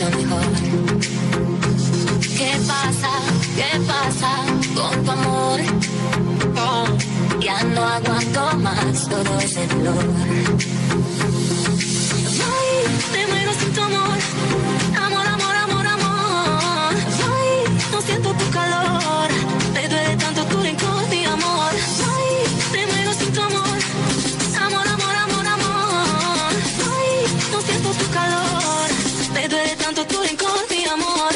mucho mejor. ¿Qué pasa? ¿Qué pasa con tu amor? Oh, ya no aguanto más todo ese dolor. Ay, me muero sin tu amor. Amor, amor, amor, amor. Ay, no siento tu calor. Me duele tanto tu rencor, mi amor. Ay, me muero sin tu amor. Amor, amor, amor, amor. Ay, no siento tu calor. Me duele tanto tu rencor, mi amor.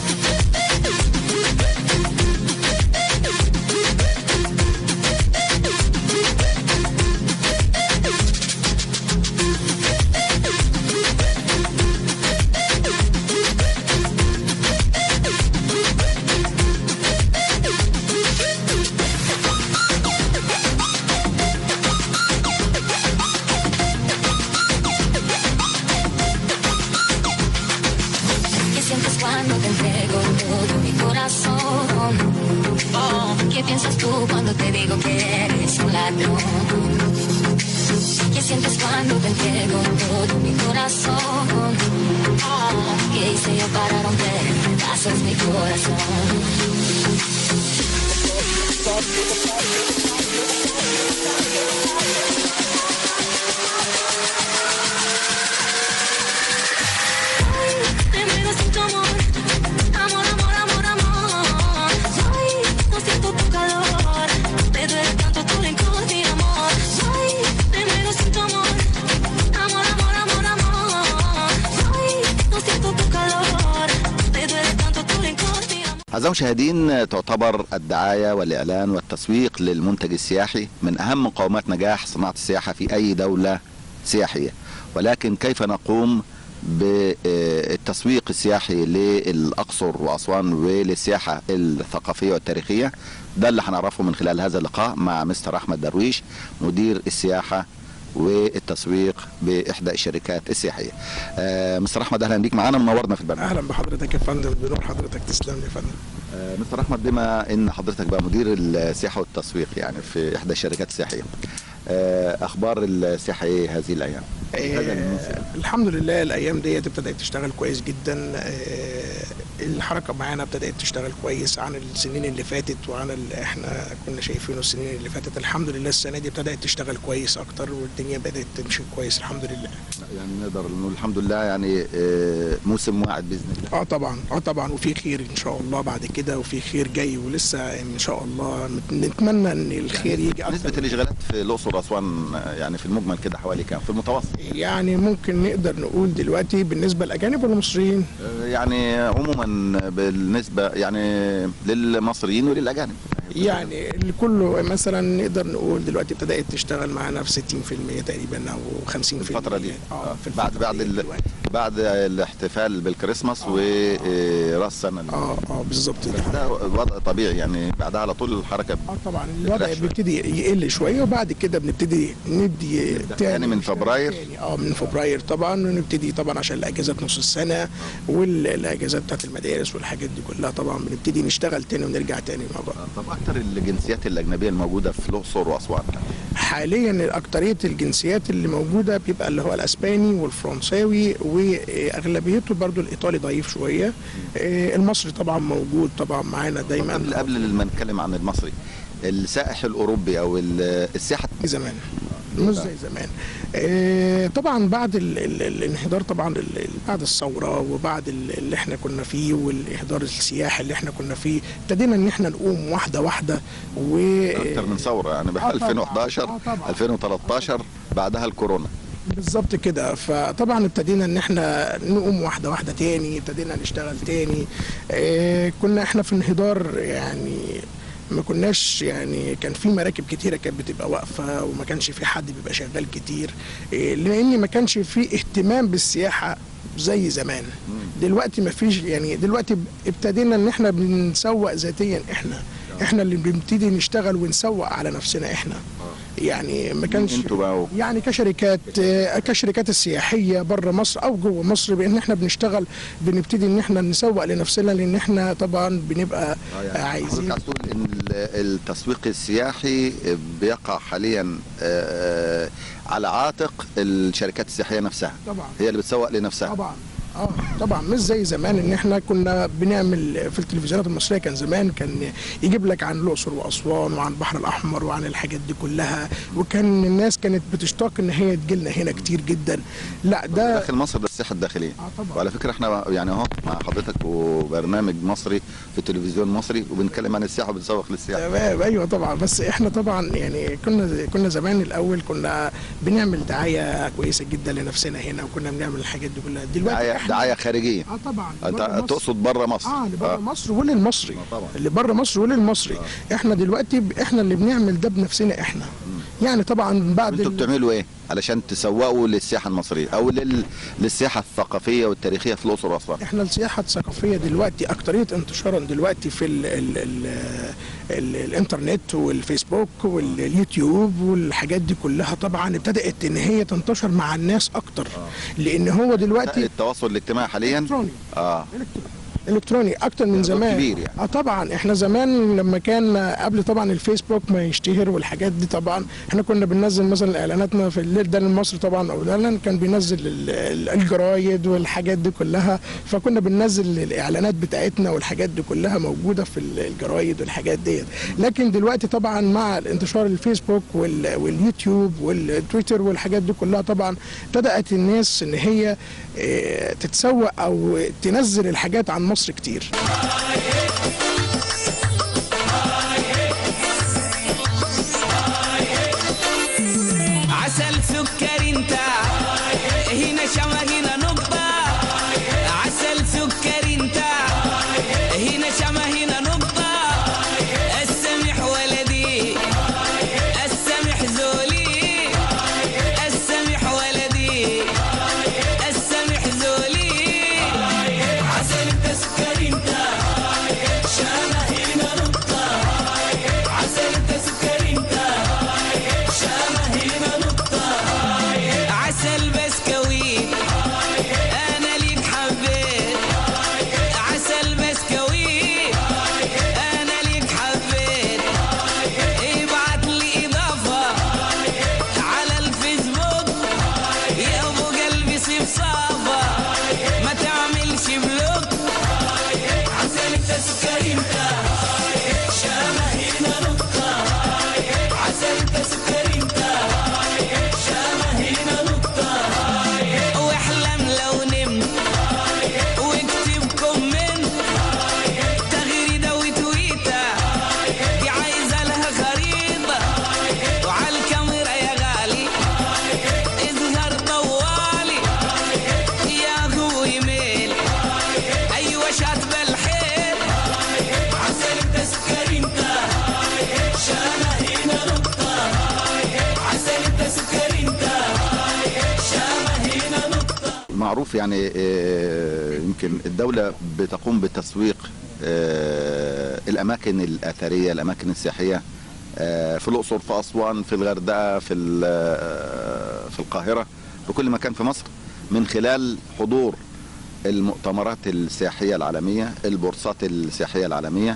¿Qué sientes cuando te entrego todo mi corazón? Oh, ¿Qué piensas tú cuando te digo que eres un ladrón? ¿Qué sientes cuando te entrego todo mi corazón? Oh, ¿Qué hice yo para romper en pedazos mi corazón? Me muero sin tu amor, amor, amor, amor, amor. Ay, no siento tu calor, me duele tanto tu rencor, mi amor. Ay, me muero sin tu amor, amor, amor, amor, amor. Ay, no siento tu calor, me duele tanto tu rencor, mi amor. أعزائي المشاهدين تعتبر الدعاية والإعلان والتسويق للمنتج السياحي من أهم مقومات نجاح صناعة السياحة في أي دولة سياحية ولكن كيف نقوم بالتسويق السياحي للأقصر وأسوان وللسياحة الثقافية والتاريخية ده اللي هنعرفه من خلال هذا اللقاء مع مستر أحمد درويش مدير السياحة والتسويق بإحدى الشركات السياحية آه، مستر أحمد أهلا بيك معانا منورنا في البرنامج اهلا بحضرتك يا فندم بنور حضرتك تسلم لي يا فندم آه، مستر احمد بما ان حضرتك بقى مدير السياحه والتسويق يعني في احدى الشركات السياحيه آه، اخبار السياحه ايه هذه الايام هذا الموسم. آه الحمد لله الايام ديت ابتدت تشتغل كويس جدا آه الحركه معانا ابتدت تشتغل كويس عن السنين اللي فاتت وعن اللي احنا كنا شايفينه السنين اللي فاتت الحمد لله السنه دي ابتدت تشتغل كويس اكتر والدنيا بدات تمشي كويس الحمد لله يعني نقدر نقول الحمد لله يعني آه، موسم واعد باذن الله اه طبعا اه طبعا وفي خير ان شاء الله بعد كده وفي خير جاي ولسه ان شاء الله نت- نتمنى ان الخير يجي نسبه اكتر الاشغالات في الاقصر واسوان آه، يعني في المجمل كده حوالي كام في المتوسط يعني ممكن نقدر نقول دلوقتي بالنسبه للاجانب والمصريين آه، يعني عموما بالنسبه يعني للمصريين وللاجانب يعني كله مثلا نقدر نقول دلوقتي ابتدات تشتغل معانا في 60% تقريبا او 50% في الفتره دي اه في بعد الفترة بعد دي ال... دلوقتي. بعد الاحتفال بالكريسماس وراس السنه اه اه بالظبط بس كده ده وضع طبيعي يعني بعدها على طول الحركه اه طبعا الوضع بتريح شوية. بيبتدي يقل شويه وبعد كده بنبتدي ندي تاني من نشتغل فبراير؟ تاني. اه من فبراير طبعا ونبتدي طبعا عشان الاجازات نص السنه والاجازات بتاعت المدارس والحاجات دي كلها طبعا بنبتدي نشتغل تاني ونرجع تاني مع بعض طب اكتر الجنسيات الاجنبيه الموجوده في الاقصر واسوان حاليا اكتريه الجنسيات اللي موجوده بيبقى اللي هو الاسباني والفرنساوي واغلبيته برضو الايطالي ضعيف شويه آه، المصري طبعا موجود طبعا معانا دايما قبل قبل ما نتكلم عن المصري السائح الاوروبي او ال- السياحه زمان مش زي زمان آه، طبعا بعد ال ال الانحدار طبعا ال ال- بعد الثوره وبعد ال- اللي احنا كنا فيه والاهدار السياحي اللي احنا كنا فيه ابتدينا ان احنا نقوم واحده واحده و اكتر من ثوره يعني ب آه طبعاً. 2011 آه طبعاً. 2013 بعدها الكورونا بالظبط كده فطبعا ابتدينا ان احنا نقوم واحده واحده تاني ابتدينا نشتغل تاني اه كنا احنا في انحدار يعني ما كناش يعني كان في مراكب كتيره كانت بتبقى واقفه وما كانش في حد بيبقى شغال كتير اه لان ما كانش في اهتمام بالسياحه زي زمان دلوقتي ما فيش يعني دلوقتي ابتدينا ان احنا بنسوق ذاتيا احنا احنا اللي بنبتدي نشتغل ونسوق على نفسنا احنا يعني ما كانش انتوا بقى يعني كشركات آه، كشركات السياحيه بره مصر او جوه مصر بان احنا بنشتغل بنبتدي ان احنا نسوق لنفسنا لان احنا طبعا بنبقى آه يعني آه، عايزين حضرتك عايز تقول ان ال- التسويق السياحي بيقع حاليا آه، على عاتق الشركات السياحيه نفسها طبعا هي اللي بتسوق لنفسها طبعا اه طبعا مش زي زمان ان احنا كنا بنعمل في التلفزيونات المصريه كان زمان كان يجيب لك عن الاقصر واسوان وعن البحر الاحمر وعن الحاجات دي كلها وكان الناس كانت بتشتاق ان هي تجيلنا هنا كتير جدا لا ده داخل مصر ده السياحه الداخليه اه طبعا وعلى فكره احنا يعني اهو مع حضرتك وبرنامج مصري في تلفزيون مصري وبنتكلم عن السياحه وبنسوق للسياحه تمام ايوه طبعا بس احنا طبعا يعني كنا كنا زمان الاول كنا بنعمل دعايه كويسه جدا لنفسنا هنا وكنا بنعمل الحاجات دي كلها دلوقتي دعايه احنا دعايه خارجيه اه طبعا بره انت مصر. تقصد بره مصر اه اللي بره آه. مصر وللمصري آه طبعا. اللي بره مصر وللمصري احنا دلوقتي ب- احنا اللي بنعمل ده بنفسنا احنا يعني طبعا بعد انتوا ال- بتعملوا ايه علشان تسوقوا للسياحه المصريه او لل... للسياحه الثقافيه والتاريخيه في الاقصر واسوان احنا السياحه الثقافيه دلوقتي اكتريه انتشارا دلوقتي في ال ال ال ال الانترنت والفيسبوك واليوتيوب والحاجات دي كلها طبعا ابتدات ان هي تنتشر مع الناس اكتر لان هو دلوقتي التواصل الاجتماعي حاليا الكتروني اه الكتروني اكتر من دور زمان كبير يعني. اه طبعا احنا زمان لما كان قبل طبعا الفيسبوك ما يشتهر والحاجات دي طبعا احنا كنا بننزل مثلا اعلاناتنا في الليل ده المصري طبعا اولا كان بينزل ال- ال- الجرايد والحاجات دي كلها فكنا بننزل الاعلانات بتاعتنا والحاجات دي كلها موجوده في ال- الجرايد والحاجات ديت لكن دلوقتي طبعا مع انتشار الفيسبوك وال- واليوتيوب والتويتر والحاجات دي كلها طبعا بدات الناس ان هي اه، تتسوق او تنزل الحاجات عن مصر كتير عسل سكر انت هنا شمع هنا نقطة عسل سكر انت هنا شمع هنا نقطة السمح ولدي السمح زولي السمح ولدي السمح زولي عسل انت سكر انت شمع هنا نقطة عسل انت سكر انت عسل بسكويت انا ليك حبيت عسل بسكويت انا ليك حبيت ابعت لي اضافه على الفيسبوك يا ابو قلبي سيب صافه ما تعملش بلوك عسل انت سكر انت شامه هنا نقطه عسل انت سكر انت واحلم لو نمت واكتب كومنت تغريده وتويته دي عايزه لها خريطه وعلى الكاميرا يا غالي اظهر طوالي يا هو ايميل ايوه شاتب الحيل عسل انت سكر انت شامه هنا نقطه عسل انت سكر انت شامه هنا نقطه معروف يعني آه، يمكن الدولة بتقوم بتسويق آه، الأماكن الأثرية الأماكن السياحية آه، في الأقصر في أسوان في الغردقة في ال- آه، في القاهرة في كل مكان في مصر من خلال حضور المؤتمرات السياحية العالمية البورصات السياحية العالمية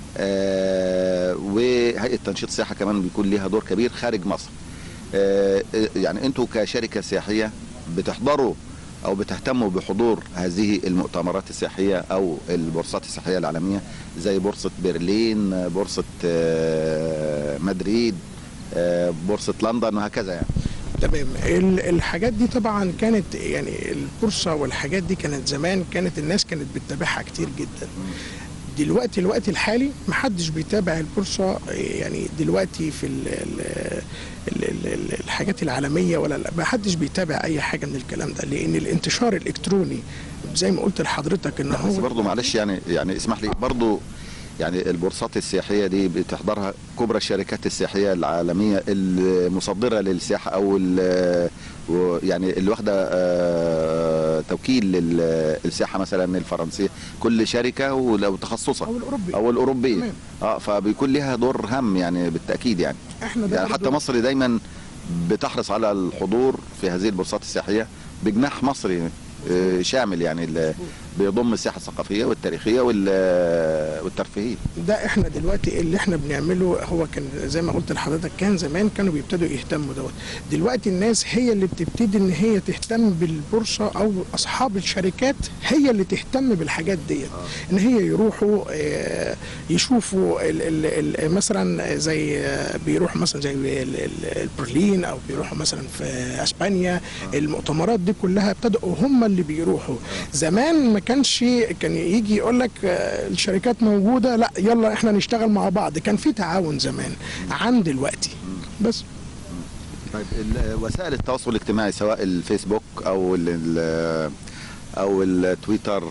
آه، وهيئة تنشيط السياحة كمان بيكون ليها دور كبير خارج مصر آه، يعني انتوا كشركة سياحية بتحضروا او بتهتموا بحضور هذه المؤتمرات السياحية او البورصات السياحية العالمية زي بورصة برلين آه، بورصة آه، مدريد آه، بورصة لندن وهكذا يعني تمام ال- الحاجات دي طبعا كانت يعني البورصه والحاجات دي كانت زمان كانت الناس كانت بتتابعها كتير جدا دلوقتي الوقت الحالي محدش بيتابع البورصه يعني دلوقتي في ال ال ال ال ال الحاجات العالميه ولا لا محدش بيتابع اي حاجه من الكلام ده لان الانتشار الالكتروني زي ما قلت لحضرتك ان بس هو برضه معلش يعني يعني اسمح لي برضه يعني البورصات السياحيه دي بتحضرها كبرى الشركات السياحيه العالميه المصدره للسياحه او ال- و- يعني اللي واخده آه، توكيل للسياحه مثلا الفرنسيه كل شركه ولو تخصصها او الاوروبي او الاوروبيه تمام. اه فبيكون لها دور هام يعني بالتاكيد يعني احنا ده يعني حتى برضو- مصر دايما بتحرص على الحضور في هذه البورصات السياحيه بجناح مصري آه، شامل يعني ال- بيضم السياحه الثقافيه والتاريخيه وال- والترفيهيه ده احنا دلوقتي اللي احنا بنعمله هو كان زي ما قلت لحضرتك كان زمان كانوا بيبتدوا يهتموا دوت دلوقتي الناس هي اللي بتبتدي ان هي تهتم بالبورصه او اصحاب الشركات هي اللي تهتم بالحاجات ديت ان هي يروحوا آه، يشوفوا ال ال ال مثلا زي آه، بيروحوا مثلا زي ال- ال- البرلين او بيروحوا مثلا في اسبانيا المؤتمرات دي كلها ابتدأوا هم اللي بيروحوا زمان ما كانش كان يجي يقول لك آه، الشركات موجوده لا يلا احنا نشتغل مع بعض كان في تعاون زمان عن دلوقتي بس طيب ال- وسائل التواصل الاجتماعي سواء الفيسبوك او ال ال- او التويتر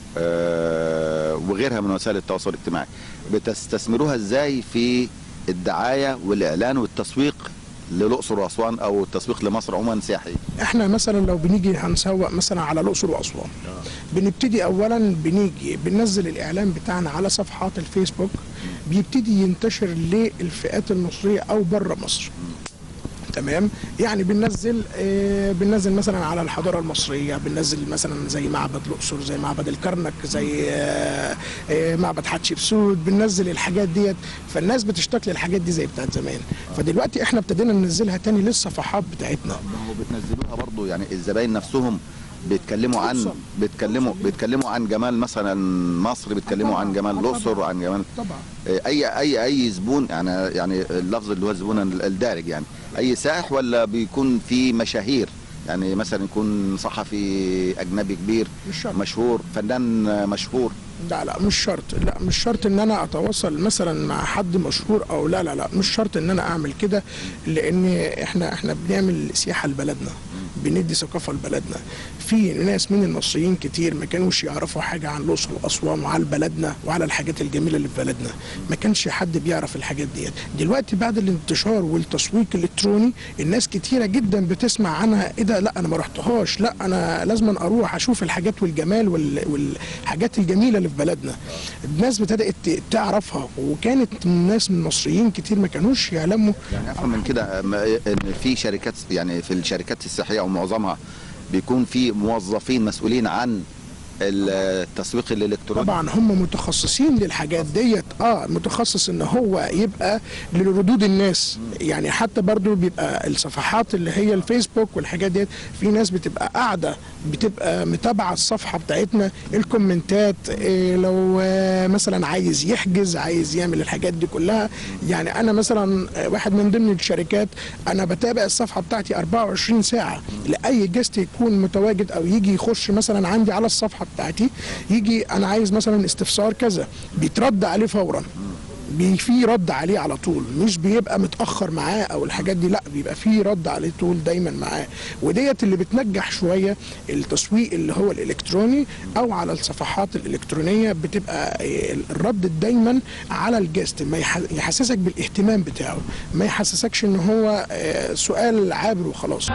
آه، وغيرها من وسائل التواصل الاجتماعي بتستثمروها ازاي في الدعايه والاعلان والتسويق للاقصر واسوان او التسويق لمصر عموما سياحي احنا مثلا لو بنيجي هنسوق مثلا على الاقصر واسوان بنبتدي اولا بنيجي بننزل الاعلان بتاعنا على صفحات الفيسبوك بيبتدي ينتشر للفئات المصريه او بره مصر تمام يعني بننزل آه بننزل مثلا على الحضاره المصريه بننزل مثلا زي معبد الاقصر زي معبد الكرنك زي آه آه معبد حتشبسوت بننزل الحاجات ديت فالناس بتشتاق للحاجات دي زي بتاعت زمان فدلوقتي احنا ابتدينا ننزلها تاني للصفحات بتاعتنا ما هو بتنزلوها برضو يعني الزباين نفسهم بيتكلموا عن توصل. بيتكلموا بيتكلموا عن جمال مثلا مصر بيتكلموا طبعاً. عن جمال آه الاقصر طبعاً. وعن جمال طبعا اي اي اي زبون يعني يعني اللفظ اللي هو الزبون الدارج يعني اي سائح ولا بيكون في مشاهير يعني مثلا يكون صحفي اجنبي كبير مش شرط مشهور فنان مشهور لا لا مش شرط لا مش شرط ان انا اتواصل مثلا مع حد مشهور او لا لا لا مش شرط ان انا اعمل كده لان احنا احنا بنعمل سياحه لبلدنا بندي ثقافه لبلدنا في ناس من المصريين كتير ما كانوش يعرفوا حاجه عن الاقصر واسوان وعلى بلدنا وعلى الحاجات الجميله اللي في بلدنا ما كانش حد بيعرف الحاجات ديت دلوقتي بعد الانتشار والتسويق الالكتروني الناس كتيره جدا بتسمع عنها ايه ده لا انا ما رحتهاش لا انا لازم اروح اشوف الحاجات والجمال وال- والحاجات الجميله اللي في بلدنا الناس ابتدات ت- تعرفها وكانت ناس من المصريين كتير ما كانوش يعلموا يعني افهم من كده ما- ان في شركات يعني في الشركات السياحيه او معظمها بيكون في موظفين مسؤولين عن التسويق الالكتروني طبعا هم متخصصين للحاجات ديت اه متخصص ان هو يبقى لردود الناس يعني حتى برضو بيبقى الصفحات اللي هي الفيسبوك والحاجات ديت في ناس بتبقى قاعده بتبقى متابعه الصفحه بتاعتنا الكومنتات إيه لو آه مثلا عايز يحجز عايز يعمل الحاجات دي كلها يعني انا مثلا آه، واحد من ضمن الشركات انا بتابع الصفحه بتاعتي 24 ساعه لاي جست يكون متواجد او يجي يخش مثلا عندي على الصفحه بتاعتي يجي انا عايز مثلا استفسار كذا بيترد عليه فورا بي في رد عليه على طول مش بيبقى متاخر معاه او الحاجات دي لا بيبقى في رد عليه طول دايما معاه وديت اللي بتنجح شويه التسويق اللي هو الالكتروني او على الصفحات الالكترونيه بتبقى الرد دايما على الجست ما يح- يحسسك بالاهتمام بتاعه ما يحسسكش ان هو آه، سؤال عابر وخلاص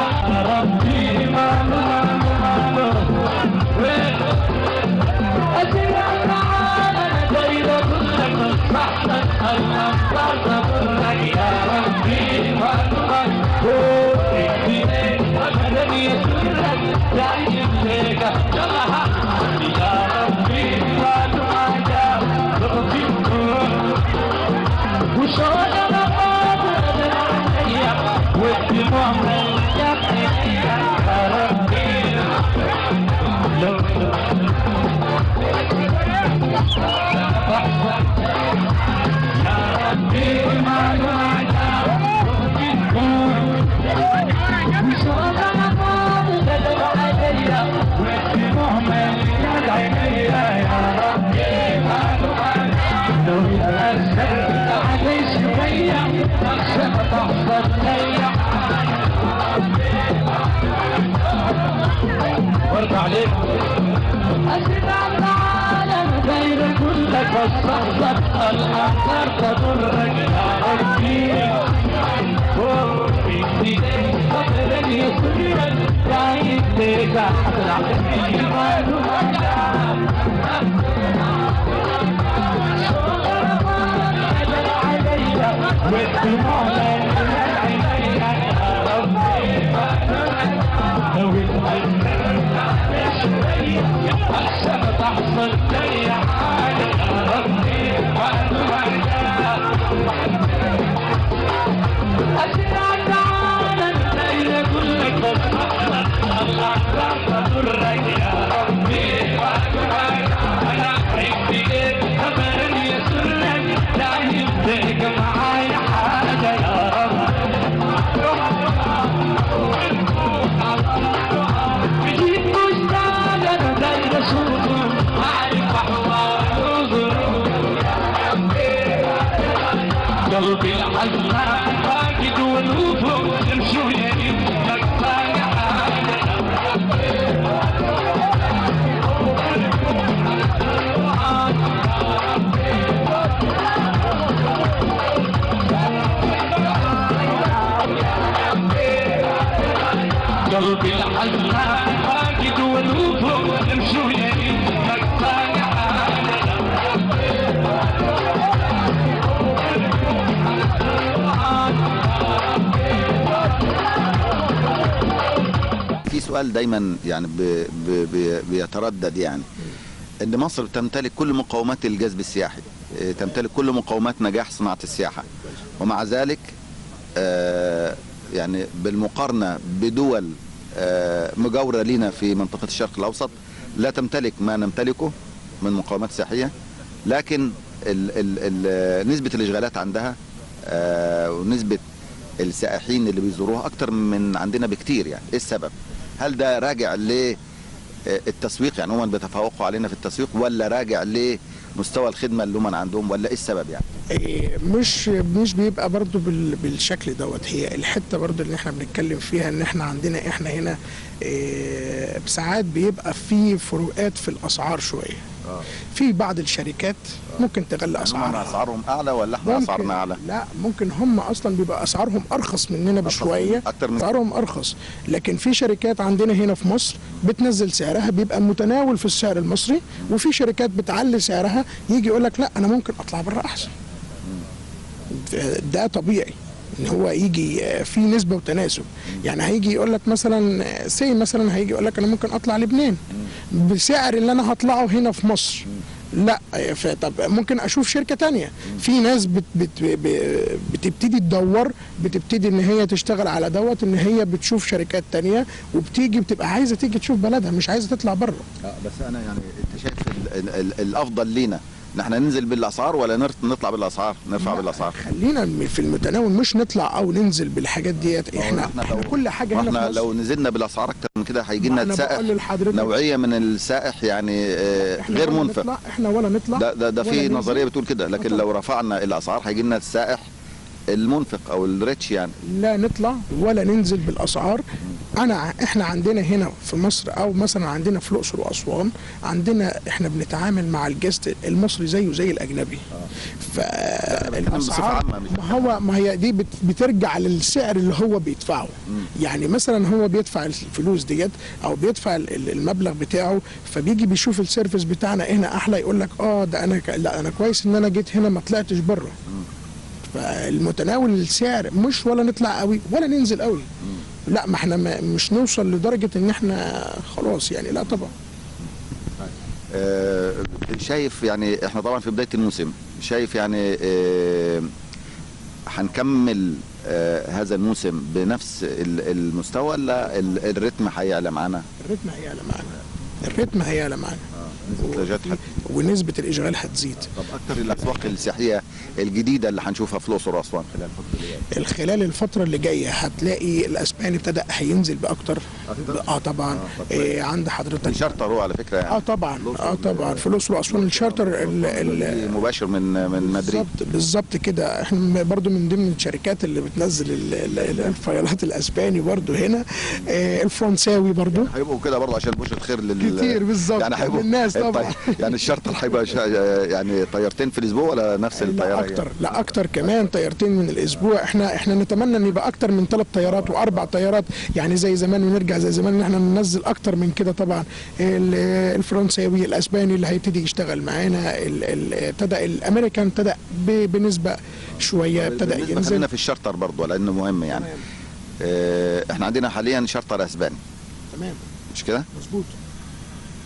وارجع عليك أسد العالم غير كلك والصحبة الأخر تضرك يا ربي وفي ايديك قدر يسيرك يا ايديك احسن عليك تحصل اي حاجه يا ربي واتمنى اسرع تعالى الليل كلك بتحصل الله تضرك يا ربي واتمنى انا احب لك ابدا يسرك لا يفرق معايا حاجه يا رب بجيب مشتاق انا داير اشوفه عارف احواله قلبي الحزان فاقد ولوفه يمشوا يمين مكفاية حاجة قلبي الحزان فاقد ولوفه يمشوا يمين مكفاية حاجة في سؤال دايما يعني ب ب ب بيتردد يعني ان مصر تمتلك كل مقومات الجذب السياحي إيه، تمتلك كل مقومات نجاح صناعه السياحه ومع ذلك آه، يعني بالمقارنه بدول آه، مجاوره لنا في منطقه الشرق الاوسط لا تمتلك ما نمتلكه من مقومات سياحيه لكن ال ال ال نسبه الاشغالات عندها آه، ونسبه السائحين اللي بيزوروها اكتر من عندنا بكتير يعني ايه السبب هل ده راجع للتسويق يعني هم بيتفوقوا علينا في التسويق ولا راجع لمستوى الخدمه اللي هم عندهم ولا ايه السبب يعني إيه، مش مش بيبقى برضو بال- بالشكل دوت هي الحته برضو اللي احنا بنتكلم فيها ان احنا عندنا احنا هنا إيه، ساعات بيبقى في فروقات في الاسعار شويه في بعض الشركات ممكن تغلي هم اسعارها اسعارهم اعلى ولا احنا ممكن- اسعارنا اعلى لا ممكن هم اصلا بيبقى اسعارهم ارخص مننا بشويه أكتر من- اسعارهم ارخص لكن في شركات عندنا هنا في مصر بتنزل سعرها بيبقى متناول في السعر المصري وفي شركات بتعلي سعرها يجي يقول لك لا انا ممكن اطلع بره احسن ده طبيعي ان هو يجي في نسبه وتناسب يعني هيجي يقول لك مثلا سي مثلا هيجي يقول لك انا ممكن اطلع لبنان بسعر اللي انا هطلعه هنا في مصر لا ف- طب ممكن اشوف شركه تانية في ناس بت بت ب- بتبتدي تدور بتبتدي ان هي تشتغل على دوت ان هي بتشوف شركات تانية وبتيجي بتبقى عايزه تيجي تشوف بلدها مش عايزه تطلع بره بس انا يعني انت شايف ال ال ال الافضل لينا ان احنا ننزل بالاسعار ولا نر- نطلع بالاسعار نرفع بالاسعار خلينا في المتناول مش نطلع او ننزل بالحاجات ديت احنا إحنا احنا لو- كل حاجه هنا احنا في مصر لو نزلنا بالاسعار اكتر من كده هيجي ما لنا أنا سائح بقول لحضرتك- نوعيه من السائح يعني آه، احنا غير ولا منفق نطلع احنا ولا نطلع ده ده, ده ولا في ننزل. نظريه بتقول كده لكن طبعا. لو رفعنا الاسعار هيجي لنا السائح المنفق او الريتش يعني لا نطلع ولا ننزل بالاسعار انا احنا عندنا هنا في مصر او مثلا عندنا في الاقصر واسوان عندنا احنا بنتعامل مع الجست المصري زيه زي الاجنبي بتكلم بصفة فالاسعار عامة مش ما هو ما هي دي بت- بترجع للسعر اللي هو بيدفعه يعني مثلا هو بيدفع الفلوس ديت او بيدفع ال- ال- المبلغ بتاعه فبيجي بيشوف السيرفيس بتاعنا هنا احلى يقول لك اه ده انا ك- لا انا كويس ان انا جيت هنا ما طلعتش بره فالمتناول السعر مش ولا نطلع قوي ولا ننزل قوي لا ما احنا ما مش نوصل لدرجه ان احنا خلاص يعني لا طبعا آه، شايف يعني احنا طبعا في بدايه الموسم شايف يعني آه، هنكمل آه، هذا الموسم بنفس ال- المستوى ولا ال- الريتم هيعلى معانا؟ الريتم هيعلى معانا الريتم هيعلى معانا نسبة الإيجاد هت- ونسبه الاشغال هتزيد طب اكتر الاسواق السياحيه الجديده اللي هنشوفها في الاقصر واسوان خلال الفتره اللي جايه خلال الفترة اللي جاية هتلاقي الأسباني ابتدى هينزل بأكتر اه طبعا إيه عند حضرتك شارتر هو على فكره يعني اه طبعا اه طبعا في الأقصر وأسوان الشارتر ال- ال- مباشر من من مدريد بالظبط بالظبط كده احنا برضو من ضمن الشركات اللي بتنزل ال- ال- ال- الفايلات الاسباني برضو هنا آه الفرنساوي برضو هيبقوا كده برضه عشان بشرة خير لل كتير بالظبط، يعني هيبقوا للناس طبعا. الطي- يعني الشارتر هيبقى شا- يعني طيارتين في الاسبوع ولا نفس الطياره لا هي؟ اكتر لا اكتر كمان طيارتين من الاسبوع احنا احنا نتمنى ان يبقى اكتر من ثلاث طيارات واربع طيارات يعني زي زمان ونرجع زي زمان ان احنا ننزل اكتر من كده طبعا ال- الفرنساوي الاسباني اللي هيبتدي يشتغل معانا ال- ال- ابتدى الامريكان ابتدى ب- بنسبه شويه ابتدى بالنسبة ينزل خلينا في الشارتر برضه لانه مهم يعني تمام آه، احنا عندنا حاليا شارتر اسباني تمام مش كده؟ مظبوط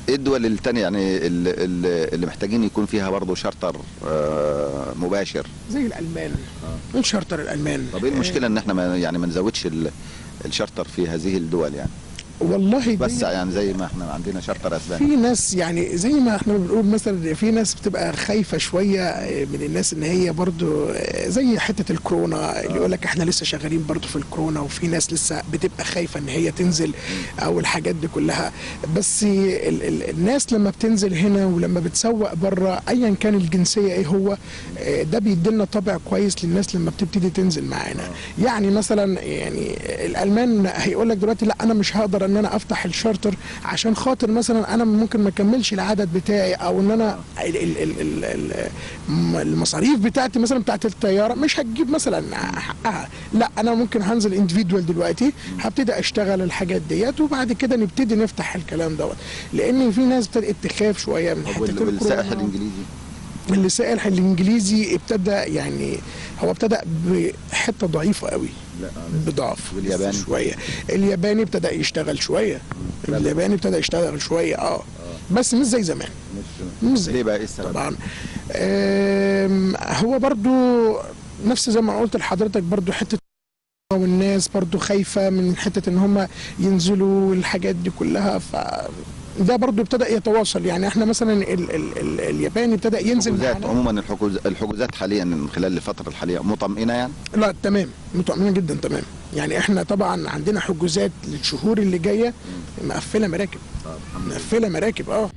ايه الدول التانية يعني اللي, اللي اللي محتاجين يكون فيها برضه شارتر آه، مباشر زي الالمان الشارتر الالمان طب ايه المشكله ان احنا ما يعني ما نزودش ال- الشارتر في هذه الدول يعني والله دي- بس يعني زي ما احنا عندنا شارتر اسباني في ناس يعني زي ما احنا بنقول مثلا في ناس بتبقى خايفه شويه من الناس ان هي برضو زي حته الكورونا اللي يقول لك احنا لسه شغالين برضو في الكورونا وفي ناس لسه بتبقى خايفه ان هي تنزل او الحاجات دي كلها بس ال ال الناس لما بتنزل هنا ولما بتسوق بره ايا كان الجنسيه ايه هو اه، ده بيديلنا طابع كويس للناس لما بتبتدي تنزل معانا يعني مثلا يعني الالمان هيقول لك دلوقتي لا انا مش هقدر ان انا افتح الشارتر عشان خاطر مثلا انا ممكن ما اكملش العدد بتاعي او ان انا ال- ال- ال- ال- ال- م- المصاريف بتاعتي مثلا بتاعت الطياره مش هتجيب مثلا حقها لا انا ممكن هنزل اندفيدوال دلوقتي هبتدي اشتغل الحاجات ديت وبعد كده نبتدي نفتح الكلام دوت لان في ناس ابتدت تخاف شويه من طب حته وال- والسائح الكورونا الانجليزي السائح الانجليزي ابتدى يعني هو ابتدى بحته ضعيفه قوي لا بضعف والياباني؟ شويه الياباني ابتدى يشتغل شويه الياباني ابتدى يشتغل شويه اه بس مش زي زمان مش مش زي ليه بقى ايه السبب؟ طبعا آم، هو برضو نفس زي ما قلت لحضرتك برضو حته والناس برضو خايفه من حته ان هم ينزلوا الحاجات دي كلها ف ده برضو ابتدى يتواصل يعني احنا مثلا ال ال ال الياباني ابتدى ينزل الحجوزات معانا. عموما الحجوز الحجوزات حاليا من خلال الفتره الحاليه مطمئنه يعني لا تمام مطمئنين جدا تمام يعني احنا طبعا عندنا حجوزات للشهور اللي جايه مقفله مراكب مقفله مراكب اه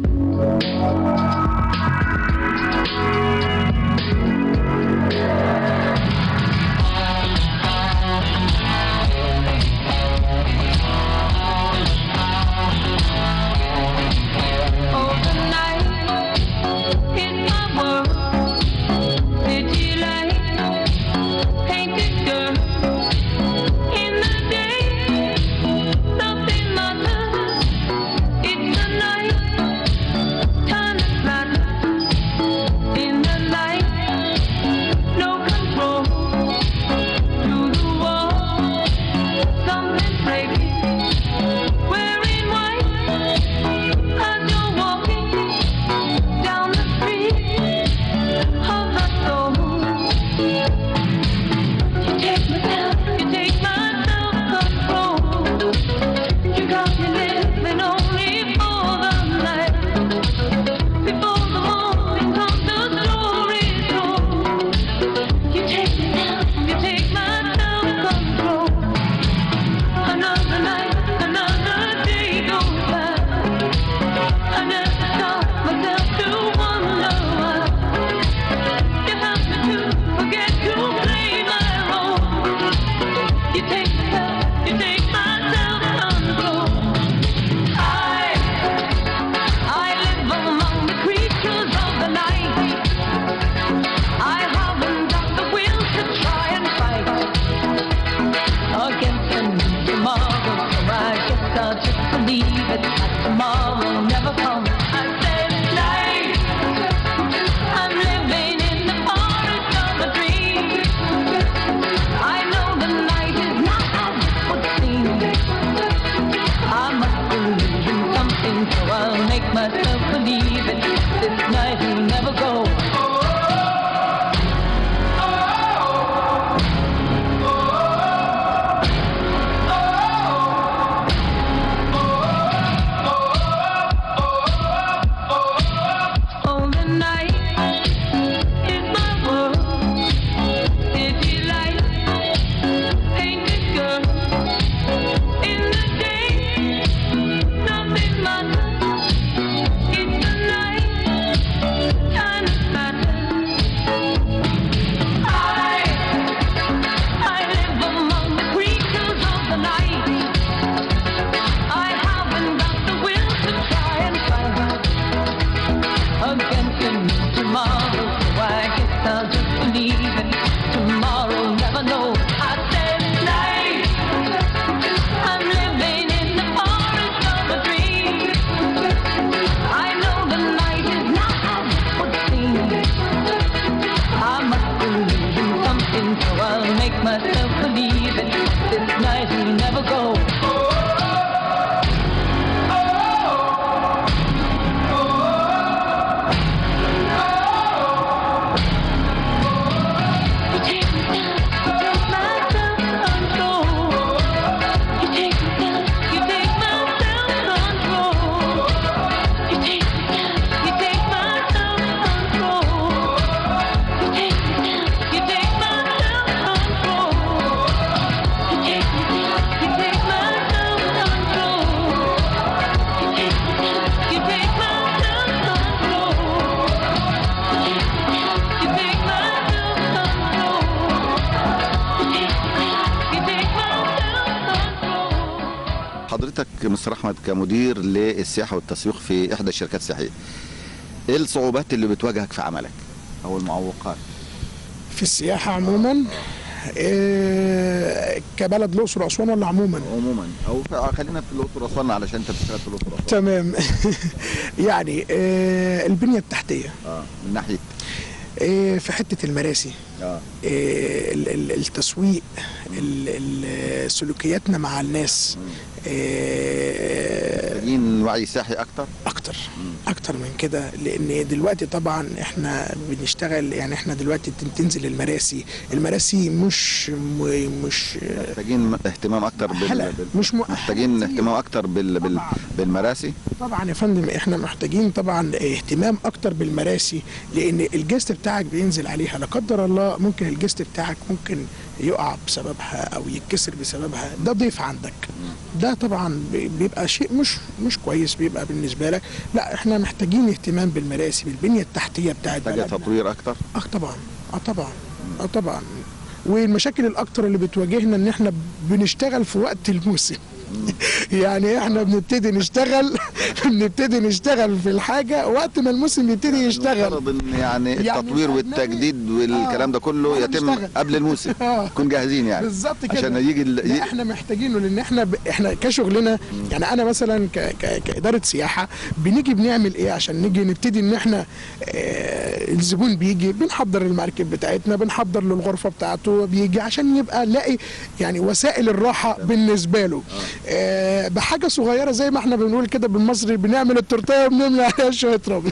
Overnight in my world, city lights, painted girls. In the day, nothing matters. It's the night, time to مستر احمد كمدير للسياحه والتسويق في احدى الشركات السياحيه ايه الصعوبات اللي بتواجهك في عملك او المعوقات في السياحه عموما إيه كبلد الاقصر واسوان ولا عموما عموما او في- خلينا في الاقصر واسوان علشان انت بتشتغل في الاقصر واسوان تمام يعني إيه البنيه التحتيه اه من ناحيه إيه في حته المراسي اه إيه ال- ال- التسويق ال- ال- سلوكياتنا مع الناس إيه محتاجين وعي سياحي اكتر اكتر اكتر من كده لان دلوقتي طبعا احنا بنشتغل يعني احنا دلوقتي تن- تنزل المراسي المراسي مش م- مش محتاجين اهتمام اكتر بال... هلا، بال... مش مؤهلة محتاجين كتير. اهتمام اكتر بال... بال... طبعاً. بالمراسي طبعا يا فندم احنا محتاجين طبعا اهتمام اكتر بالمراسي لان الجست بتاعك بينزل عليها لا قدر الله ممكن الجست بتاعك ممكن يقع بسببها او يتكسر بسببها ده ضيف عندك ده طبعا بي- بيبقى شيء مش مش كويس بيبقى بالنسبه لك لا احنا محتاجين اهتمام بالمراسي بالبنيه التحتيه بتاعت محتاجه بلدنا تطوير اكتر اه طبعا اه طبعا اه طبعا والمشاكل الاكتر اللي بتواجهنا ان احنا بنشتغل في وقت الموسم يعني احنا بنبتدي نشتغل بنبتدي نشتغل في الحاجه وقت ما الموسم يبتدي يشتغل المفترض ان يعني يعني التطوير الأجنبي- والتجديد والكلام ده كله وإحنا يتم بنشتغل. قبل الموسم آه. نكون جاهزين يعني بالظبط كده عشان يجي ال... لا احنا محتاجينه لان احنا ب... احنا كشغلنا يعني انا مثلا ك... ك... كاداره سياحه بنيجي بنعمل ايه عشان نيجي نبتدي ان احنا آه الزبون بيجي بنحضر المركب بتاعتنا بنحضر له الغرفه بتاعته بيجي عشان يبقى نلاقي يعني وسائل الراحه بالنسبه له آه بحاجه صغيره زي ما احنا بنقول كده بالمصري بنعمل التورتيه وبنملى عليها شويه رمل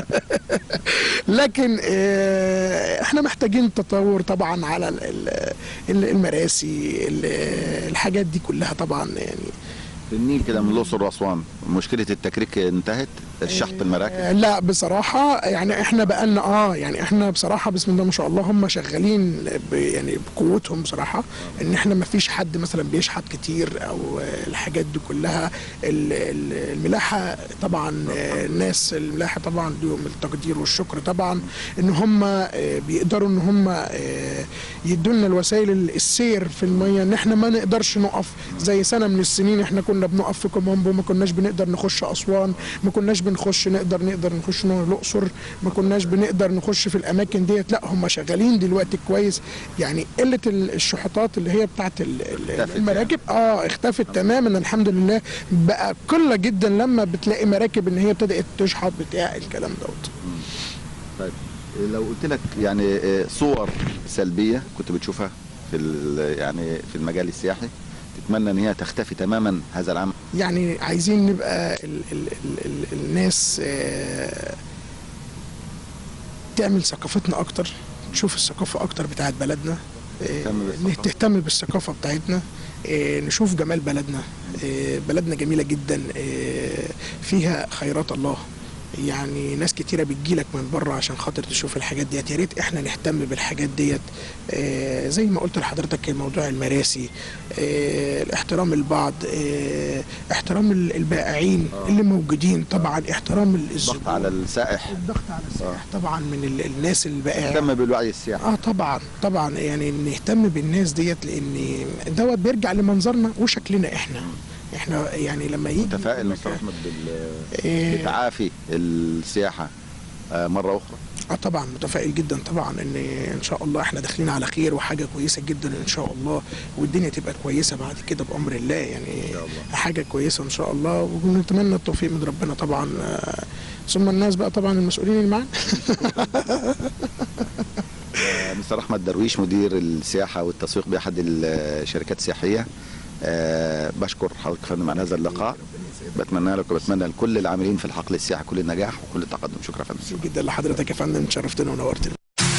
لكن آه، احنا محتاجين تطور طبعا على ال- ال- ال- المراسي ال- الحاجات دي كلها طبعا يعني في النيل كده من الاقصر واسوان مشكله التكريك انتهت الشحط المراكب آه، لا بصراحة يعني احنا بقالنا اه يعني احنا بصراحة بسم الله ما شاء الله هم شغالين ب يعني بقوتهم بصراحة ان احنا ما فيش حد مثلا بيشحت كتير او آه، الحاجات دي كلها ال- ال- الملاحة طبعا آه، الناس الملاحة طبعا ليهم التقدير والشكر طبعا ان هم آه، بيقدروا ان هم آه، يدولنا الوسائل السير في المية ان احنا ما نقدرش نقف زي سنة من السنين احنا كنا بنقف في كومومبو ما كناش بنقدر نخش اسوان ما كناش بنخش نقدر نقدر نخش نور الاقصر ما كناش بنقدر نخش في الاماكن ديت لا هم شغالين دلوقتي كويس يعني قله ال- الشحطات اللي هي بتاعت ال- ال- اختفت المراكب اه اختفت تماما الحمد لله بقى قله جدا لما بتلاقي مراكب ان هي ابتدات تشحط بتاع الكلام دوت طيب لو قلت لك يعني آه، صور سلبيه كنت بتشوفها في ال- يعني في المجال السياحي تتمنى ان هي تختفي تماما هذا العام يعني عايزين نبقى ال ال ال ال الناس آه، تعمل ثقافتنا اكتر تشوف الثقافه اكتر بتاعت بلدنا آه، تهتم بالثقافة. تهتم بالثقافه بتاعتنا آه، نشوف جمال بلدنا آه، بلدنا جميله جدا آه، فيها خيرات الله يعني ناس كتيره بتجيلك من بره عشان خاطر تشوف الحاجات ديت يا ريت احنا نهتم بالحاجات ديت آه، زي ما قلت لحضرتك موضوع المراسي آه، الاحترام البعض آه، احترام ال- البائعين اللي موجودين طبعا احترام ال- الضغط الزبون على السائح الضغط على السائح طبعا من ال- الناس البائعين تهتم بالوعي السياحي اه طبعا طبعا يعني نهتم بالناس ديت لان دوت بيرجع لمنظرنا وشكلنا احنا احنا يعني لما يجي متفائل مستر احمد بال- إيه. بتعافي السياحه آه، مره اخرى اه طبعا متفائل جدا طبعا ان ان شاء الله احنا داخلين على خير وحاجه كويسه جدا ان شاء الله والدنيا تبقى كويسه بعد كده بامر الله يعني شاء الله. حاجه كويسه ان شاء الله ونتمنى التوفيق من ربنا طبعا آه، ثم الناس بقى طبعا المسؤولين اللي معانا آه، مستر احمد درويش مدير السياحه والتسويق باحد الشركات السياحيه آه، بشكر حضرتك يا فندم على هذا اللقاء بتمنى لك وبتمنى لكل العاملين في الحقل السياحي كل النجاح وكل التقدم شكرا يا فندم مبسوط جدا لحضرتك يا فندم شرفتنا ونورتنا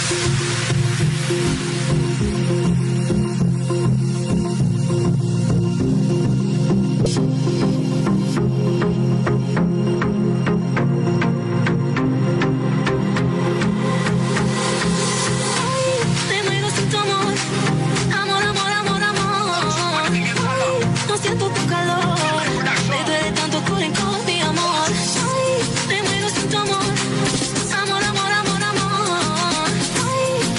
Me muero sin tu amor, amor, amor, amor, amor. No siento tu calor, me duele tanto tu rencor, mi amor. Me muero sin tu amor, amor, amor, amor, amor.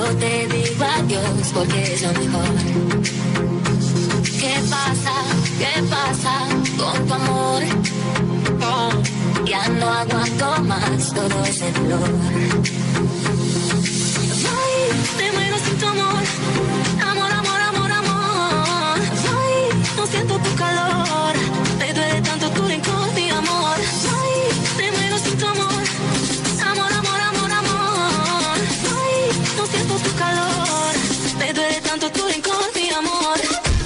te digo adiós porque es lo mejor. ¿Qué pasa? ¿Qué pasa con tu amor? Oh, ya no aguanto más todo ese dolor. Ay, te muero sin tu amor. Amor, amor, amor, amor. Ay, no siento tu calor. Me duele tanto tu rencor, mi amor. Ay, te muero sin tu amor. Amor, amor, amor, amor. Ay, no siento tu calor. Me duele tanto tu rencor, mi amor.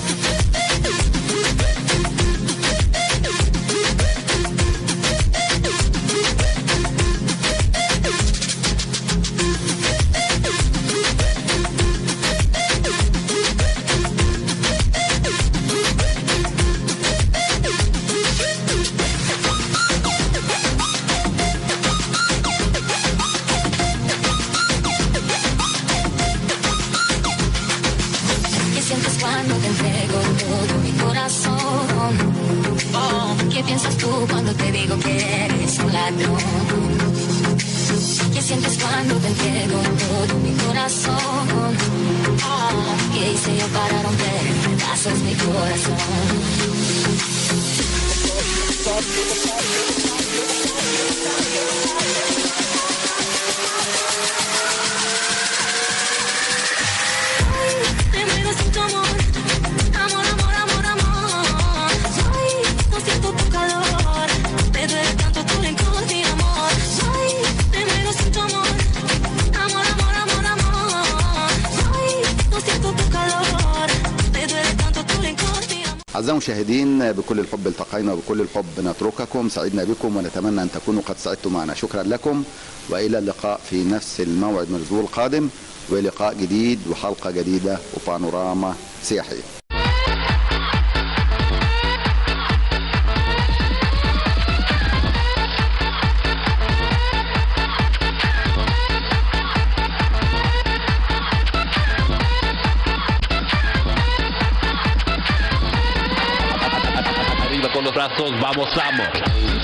¿Qué sientes cuando te entrego todo mi corazón? Oh, ¿Qué piensas tú cuando te digo que eres un ladrón? ¿Qué sientes cuando te entrego todo mi corazón? Oh, ¿Qué hice yo para romper en pedazos mi corazón? Te muero sin tu amor. Amor, amor, amor, amor. Ay, no siento tu calor. Me duele tanto tu rencor, mi amor. Ay, te muero sin tu amor. Amor, amor, amor, amor. Ay, no siento tu calor. Me duele tanto tu rencor, mi amor. أعزائي المشاهدين بكل الحب التقينا وبكل الحب نترككم سعدنا بكم ونتمنى أن تكونوا قد سعدتم معنا شكرا لكم وإلى اللقاء في نفس الموعد من الأسبوع القادم ولقاء جديد وحلقة جديدة وبانوراما سياحية Arriba con los brazos, vamos, vamos.